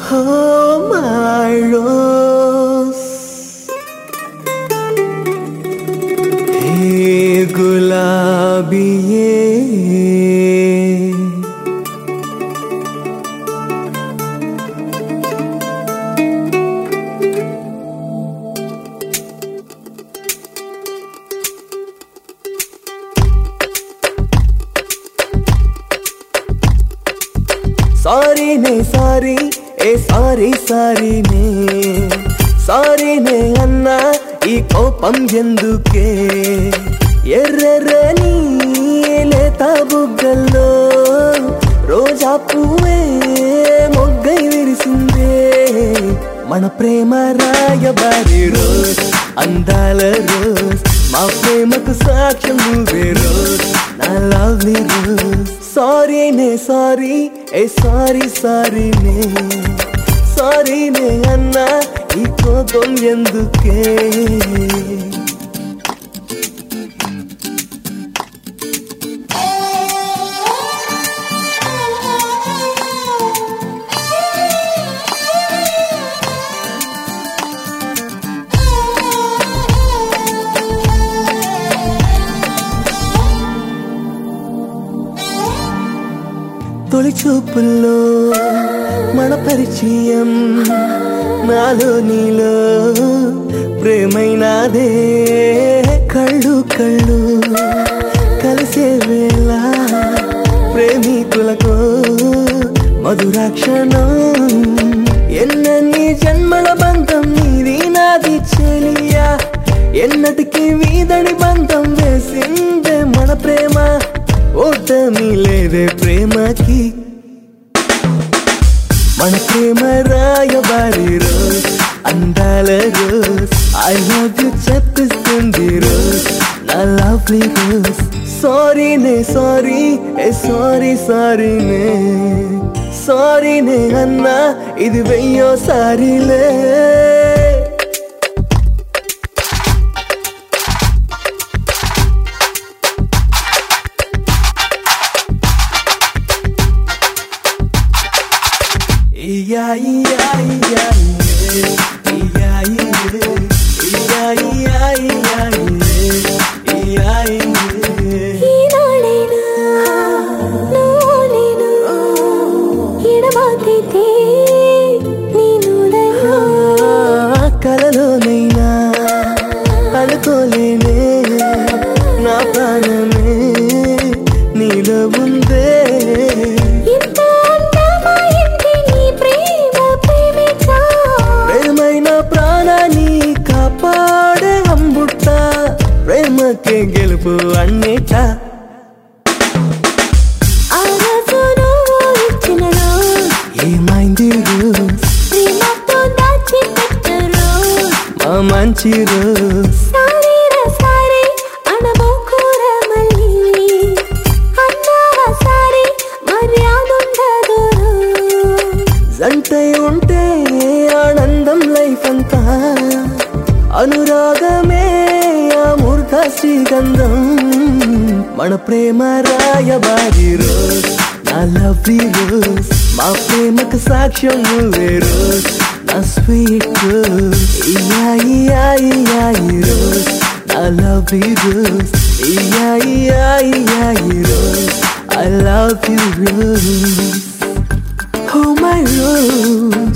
Oh my rose Hey గులాబీయే సారీనే sorry ఏ సారీ సారీనే సారీనే అన్నా ఈ కోపం ఎందుకే ఎర్రెర్రని లేత బుగ్గల్లో రోజా పువ్వే మొగ్గై విరిసిందే మన ప్రేమ రాయబారి రోజ్ అందాల రోజ్ మా ప్రేమకు సాక్ష్యం నువ్వే రోజ్ నా లవ్లీ రోజ్ సారీనే సారీ ఏ సారీ సారీనే సారీనే అన్నా ఈ కోపం ఎందుకే తొలి చూపుల్లో మన పరిచయం నాలో నీలో ప్రేమైనాదే కళ్ళు కళ్ళు కలిసే వేళ ప్రేమికులకు మధురాక్షణం ఎన్నెన్ని జన్మల బంధం నీది నాది చెలియా ఎన్నటికి వీధడి బంధం వేసిందే మన ప్రేమ ఓటమి లేదే ప్రేమకి మన ప్రేమ రాయబారి రోజ్ అందాల రోజ్ ఐ లవ్ యు చెప్పిస్తుంది రోజ్ నా లవ్లీ రోజ్ సారీనే సారీ ఏ సారీ సారీనే సారీనే అన్నా ఇది వెయ్యో సారీలే Iya iya iya iya iya iya iya iya iya ఈనాడైనా నువ్వు నేను ఎడబాటితే నేనుడను కలలోనైనా అనుకోలేనే నా ప్రాణమే నీలో ఉందే ఇంత అందమైంది నీ ప్రేమ ప్రేమిక ప్రేమైన ప్రాణాన్ని కాపాడే అంబుట్ట ప్రేమకే గెలుపు అన్నిట ఆ రోజు నువ్వు ఇచ్చిన రోజు ఏమైంది రోజ్ ప్రేమతో దాచిపెట్ట రోజు మా మంచి రోజ్ సారీరా సారీ అనబోకుర మళ్ళీ అన్నావా సారీ మర్యాదుండదు జంటై ఉంటే ఆనందం లైఫ్ అంతా అనురాగమే అమృత శ్రీగంధం మన ప్రేమ రాయబారి రోజ్ నా లవ్లీ రోజ్ మా ప్రేమకు సాక్ష్యం నువ్వే రోజ్ నా స్వీట్ రోజ్ ఇయా ఇయా ఇయా ఈ రోజ్ నా లవ్లీ రోజ్ ఇయా ఇయా ఇయా ఈ rose I love you rose Oh my rose